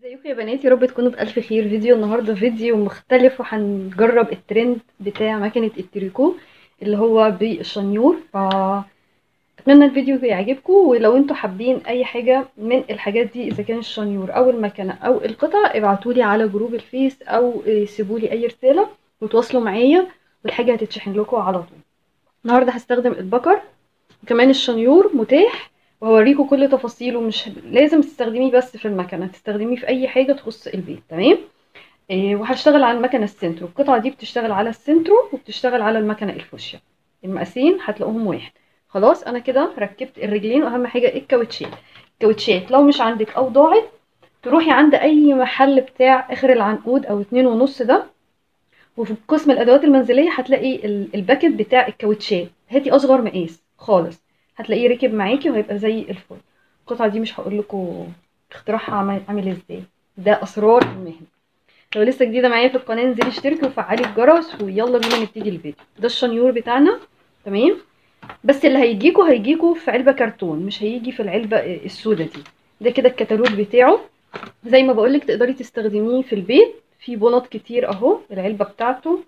ازيكم يا بنات يا رب تكونوا بألف خير فيديو النهارده فيديو مختلف وهنجرب الترند بتاع مكنة التريكو اللي هو بالشنيور ف اتمنى الفيديو يعجبكم ولو انتوا حابين اي حاجة من الحاجات دي اذا كان الشنيور او المكنة او القطع ابعتولي على جروب الفيس او سيبولي اي رسالة وتواصلوا معايا والحاجة هتتشحن لكم على طول النهارده هستخدم البكر وكمان الشنيور متاح وهوريكم كل تفاصيله مش لازم تستخدميه بس في المكنه تستخدميه في اي حاجه تخص البيت تمام إيه وهشتغل على المكنه السنترو القطعه دي بتشتغل على السنترو وبتشتغل على المكنه الفوشيا المقاسين هتلاقوهم واحد خلاص انا كده ركبت الرجلين واهم حاجه الكاوتشات الكاوتشات لو مش عندك او ضاعت تروحي عند اي محل بتاع اخر العنقود او اتنين ونص ده وفي قسم الادوات المنزليه هتلاقي الباكت بتاع الكاوتشات هاتي اصغر مقاس خالص هتلاقيه ركب معاكي وهيبقى زي الفل القطعه دي مش هقول لكم اختراعها عامل ازاي ده اسرار المهنه لو لسه جديده معايا في القناه انزلي اشتركي وفعلي الجرس ويلا بينا نبتدي الفيديو ده الشنيور بتاعنا تمام بس اللي هيجيكوا هيجيكوا في علبه كرتون مش هيجي في العلبه السودا دي ده كده الكتالوج بتاعه زي ما بقولك تقدري تستخدميه في البيت في بنط كتير اهو العلبه بتاعته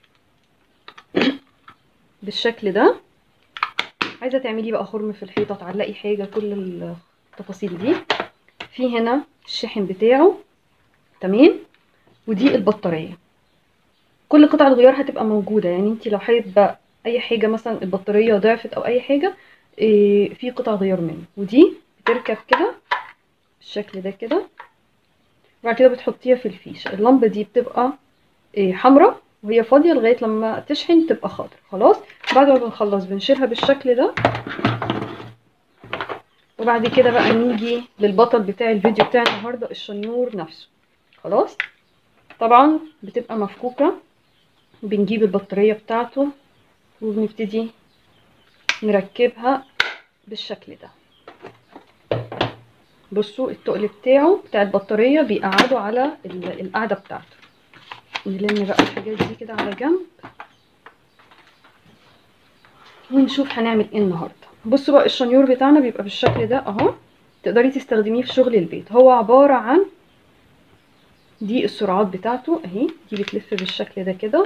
بالشكل ده عايزه تعملي بقى خرم في الحيطه تعلقي حاجه كل التفاصيل دي في هنا الشاحن بتاعه تمام ودي البطاريه كل قطع الغيار هتبقى موجوده يعني انت لو حابه اي حاجه مثلا البطاريه ضعفت او اي حاجه إيه في قطع غيار منه ودي بتركب كده بالشكل ده كده وبعد كده بتحطيها في الفيش اللمبه دي بتبقى إيه حمراء وهي فاضيه لغايه لما تشحن تبقى خضر خلاص بعد ما بنخلص بنشيلها بالشكل ده وبعد كده بقى نيجي للبطل بتاع الفيديو بتاع النهارده الشنيور نفسه خلاص طبعا بتبقى مفكوكه بنجيب البطاريه بتاعته وبنبتدي نركبها بالشكل ده بصوا التقل بتاعه بتاع البطاريه بيقعدوا على القاعده بتاعته نلم بقى الحاجات دي كده على جنب ونشوف هنعمل ايه النهارده بصوا بقى الشنيور بتاعنا بيبقى بالشكل ده اهو تقدري تستخدميه في شغل البيت هو عباره عن دي السرعات بتاعته اهي دي بتلف بالشكل ده كده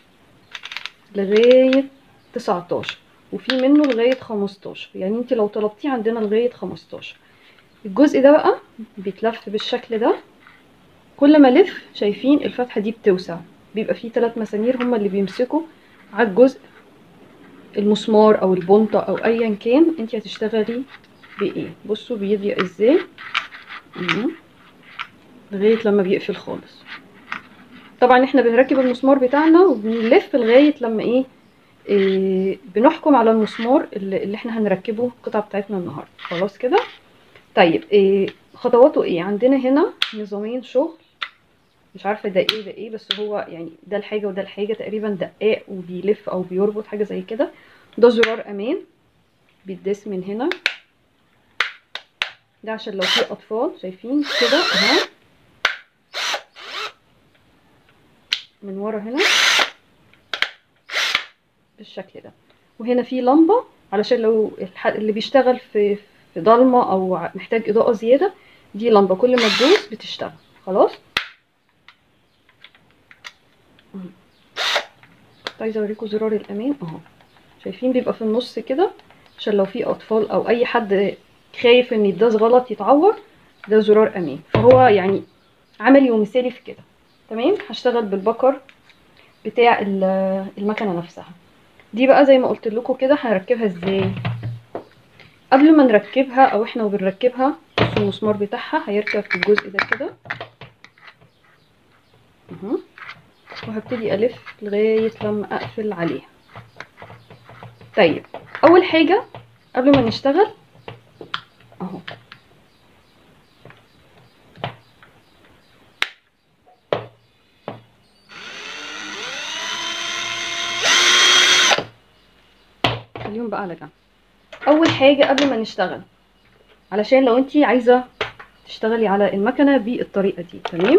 لغايه 19 وفي منه لغايه 15 يعني انت لو طلبتيه عندنا لغايه 15 الجزء ده بقى بيتلف بالشكل ده كل ما الف شايفين الفتحه دي بتوسع بيبقى فيه ثلاث مسامير هما اللي بيمسكوا على الجزء المسمار او البنطه او ايا كان انت هتشتغلي بايه بصوا بيضيق ازاي لغايه لما بيقفل خالص طبعا احنا بنركب المسمار بتاعنا وبنلف لغايه لما ايه, إيه بنحكم على المسمار اللي, اللي احنا هنركبه القطعه بتاعتنا النهارده خلاص كده طيب إيه خطواته ايه عندنا هنا نظامين شغل مش عارفه ده ايه ده ايه بس هو يعني ده الحاجه وده الحاجه تقريبا دقاق وبيلف او بيربط حاجه زي كده ده زرار امان بيتداس من هنا ده عشان لو في اطفال شايفين كده اهو من ورا هنا بالشكل ده وهنا في لمبه علشان لو اللي بيشتغل في في ضلمه او محتاج اضاءه زياده دي لمبه كل ما تدوس بتشتغل خلاص عايزه اوريكم زرار الامان اهو شايفين بيبقى في النص كده عشان لو في اطفال او اي حد خايف ان يداس غلط يتعور ده زرار امان فهو يعني عملي ومثالي في كده تمام هشتغل بالبكر بتاع المكنه نفسها دي بقى زي ما قلت لكم كده هنركبها ازاي قبل ما نركبها او احنا وبنركبها بصوا المسمار بتاعها هيركب في الجزء ده كده اهو وهبتدي الف لغايه لما اقفل عليها طيب اول حاجه قبل ما نشتغل اهو خليهم بقى على جنب اول حاجه قبل ما نشتغل علشان لو انتي عايزه تشتغلي على المكنه بالطريقه دي تمام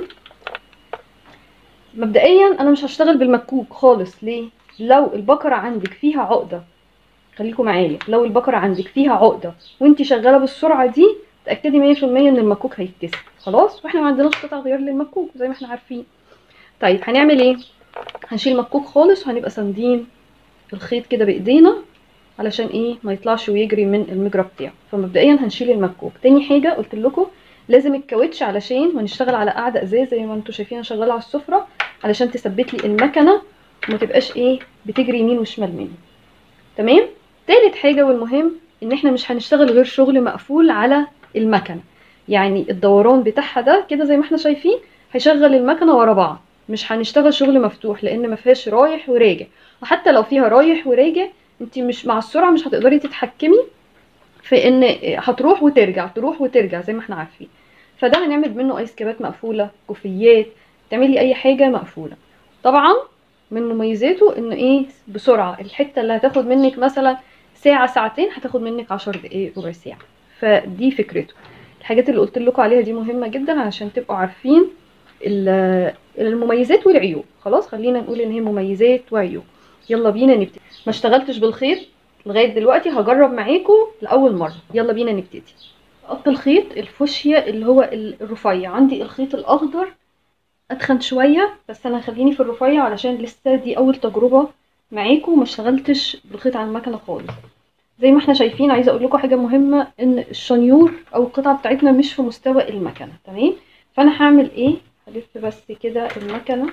مبدئيا انا مش هشتغل بالمكوك خالص ليه لو البكره عندك فيها عقده خليكم معايا لو البكره عندك فيها عقده وانت شغاله بالسرعه دي تاكدي 100% ان المكوك هيتكسر خلاص واحنا ما عندناش قطع غيار للمكوك زي ما احنا عارفين طيب هنعمل ايه هنشيل المكوك خالص وهنبقى ساندين الخيط كده بايدينا علشان ايه ما يطلعش ويجري من المجرى بتاعه فمبدئيا هنشيل المكوك تاني حاجه قلت لكم لازم الكاوتش علشان ونشتغل على قاعده ازاز زي ما انتم شايفين انا شغاله على السفره علشان تثبت لي المكنه وما تبقاش ايه بتجري يمين وشمال مني تمام تالت حاجه والمهم ان احنا مش هنشتغل غير شغل مقفول على المكنه يعني الدوران بتاعها ده كده زي ما احنا شايفين هيشغل المكنه ورا بعض مش هنشتغل شغل مفتوح لان ما فيهاش رايح وراجع وحتى لو فيها رايح وراجع انت مش مع السرعه مش هتقدري تتحكمي في ان هتروح وترجع تروح وترجع زي ما احنا عارفين فده هنعمل منه ايس كابات مقفوله كوفيات تعملي اي حاجه مقفوله طبعا من مميزاته انه ايه بسرعه الحته اللي هتاخد منك مثلا ساعه ساعتين هتاخد منك عشر دقايق ربع ساعه فدي فكرته الحاجات اللي قلت لكم عليها دي مهمه جدا عشان تبقوا عارفين المميزات والعيوب خلاص خلينا نقول ان هي مميزات وعيوب يلا بينا نبتدي ما اشتغلتش بالخيط لغايه دلوقتي هجرب معاكم لاول مره يلا بينا نبتدي قط الخيط الفوشيا اللي هو الرفيع عندي الخيط الاخضر اتخن شويه بس انا هخليني في الرفيع علشان لسه دي اول تجربه معاكم وما اشتغلتش بالخيط على المكنه خالص زي ما احنا شايفين عايزه اقول لكم حاجه مهمه ان الشنيور او القطعه بتاعتنا مش في مستوى المكنه تمام فانا هعمل ايه هلف بس كده المكنه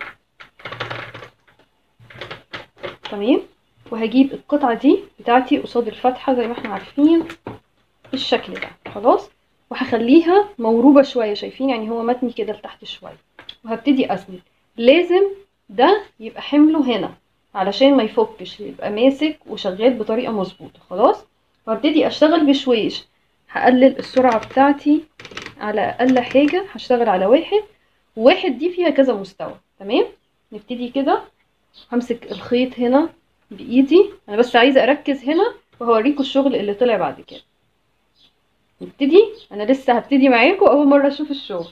تمام وهجيب القطعه دي بتاعتي قصاد الفتحه زي ما احنا عارفين بالشكل ده خلاص وهخليها موروبه شويه شايفين يعني هو متني كده لتحت شويه وهبتدي اسند لازم ده يبقى حمله هنا علشان ما يفكش يبقى ماسك وشغال بطريقه مظبوطه خلاص وهبتدي اشتغل بشويش هقلل السرعه بتاعتي على اقل حاجه هشتغل على واحد وواحد دي فيها كذا مستوى تمام نبتدي كده همسك الخيط هنا بايدي انا بس عايزه اركز هنا وهوريكم الشغل اللي طلع بعد كده نبتدي انا لسه هبتدي معاكم اول مره اشوف الشغل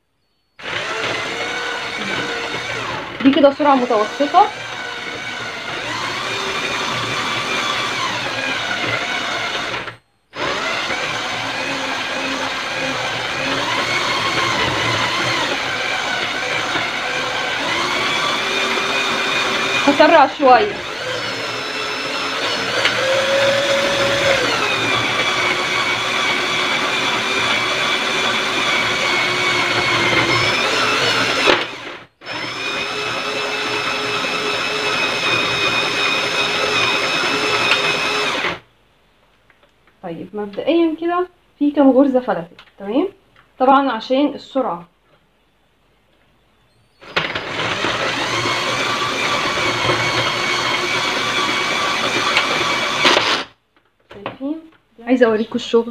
دي كده سرعه متوسطه هسرع شويه طيب مبدئيا كده في كام غرزة فلتت تمام طبعا عشان السرعة شايفين عايزة اوريكم الشغل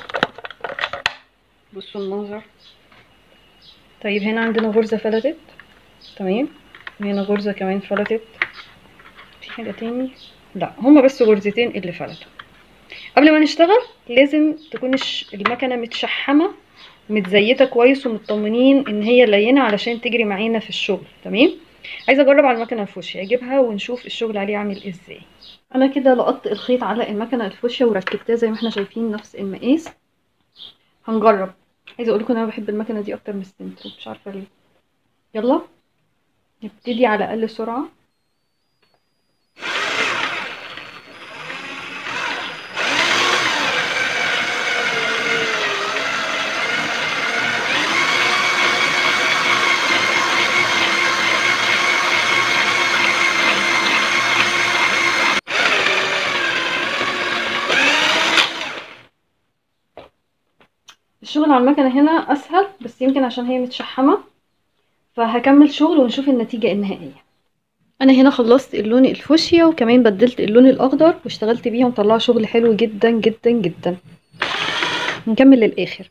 بصوا المنظر طيب هنا عندنا غرزة فلتت تمام وهنا غرزة كمان فلتت في حاجة تاني لا هما بس غرزتين اللي فلتوا قبل ما نشتغل لازم تكون المكنه متشحمه متزيته كويس ومطمنين ان هي لينه علشان تجري معانا في الشغل تمام عايزه اجرب على المكنه الفوشيا اجيبها ونشوف الشغل عليه عامل ازاي انا كده لقطت الخيط على المكنه الفوشيا وركبتها زي ما احنا شايفين نفس المقاس هنجرب عايزه اقول لكم انا بحب المكنه دي اكتر من السنترو مش عارفه ليه يلا نبتدي على اقل سرعه الشغل على المكنة هنا أسهل بس يمكن عشان هي متشحمة فهكمل شغل ونشوف النتيجة النهائية أنا هنا خلصت اللون الفوشيا وكمان بدلت اللون الأخضر واشتغلت بيهم طلعوا شغل حلو جدا جدا جدا نكمل للآخر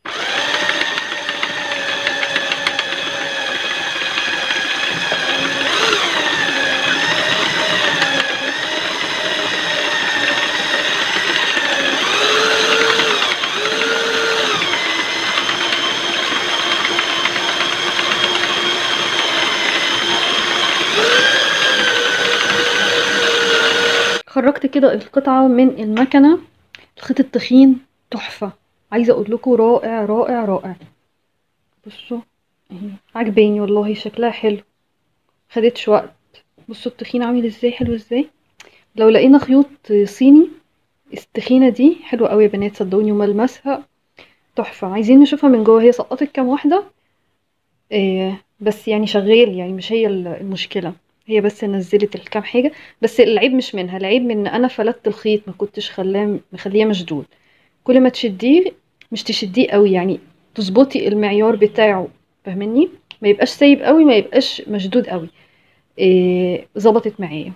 خرجت كده القطعة من المكنة الخيط التخين تحفة عايزه اقول لكم رائع رائع رائع بصوا اهي عجباني والله شكلها حلو خدتش وقت بصوا التخين عامل ازاي حلو ازاي لو لقينا خيوط صيني التخينه دي حلوه قوي يا بنات صدقوني وملمسها تحفه عايزين نشوفها من جوه هي سقطت كام واحده إيه بس يعني شغال يعني مش هي المشكله هي بس نزلت الكام حاجه بس العيب مش منها العيب من ان انا فلتت الخيط ما كنتش خلاه مخليه مشدود كل ما تشديه مش تشديه قوي يعني تظبطي المعيار بتاعه فاهماني ما يبقاش سايب قوي ما يبقاش مشدود قوي إيه ظبطت معايا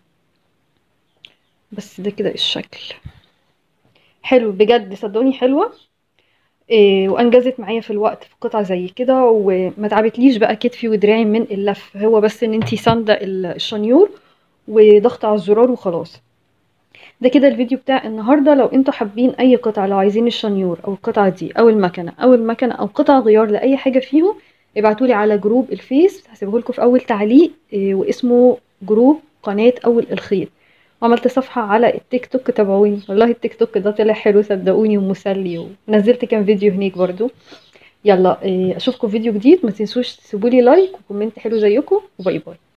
بس ده كده الشكل حلو بجد صدقوني حلوه إيه وانجزت معايا في الوقت في قطعه زي كده وما تعبتليش بقى كتفي ودراعي من اللف هو بس ان انتي ساندة الشنيور وضغط على الزرار وخلاص ده كده الفيديو بتاع النهارده لو انتوا حابين اي قطعه لو عايزين الشنيور او القطعه دي او المكنه او المكنه او قطع غيار لاي حاجه فيهم ابعتولي على جروب الفيس هسيبه لكم في اول تعليق إيه واسمه جروب قناه اول الخيط وعملت صفحة على التيك توك تابعوني والله التيك توك ده طلع حلو صدقوني ومسلي ونزلت كام فيديو هناك برضو يلا إيه، اشوفكم فيديو جديد ما تنسوش تسيبولي لايك وكومنت حلو زيكم وباي باي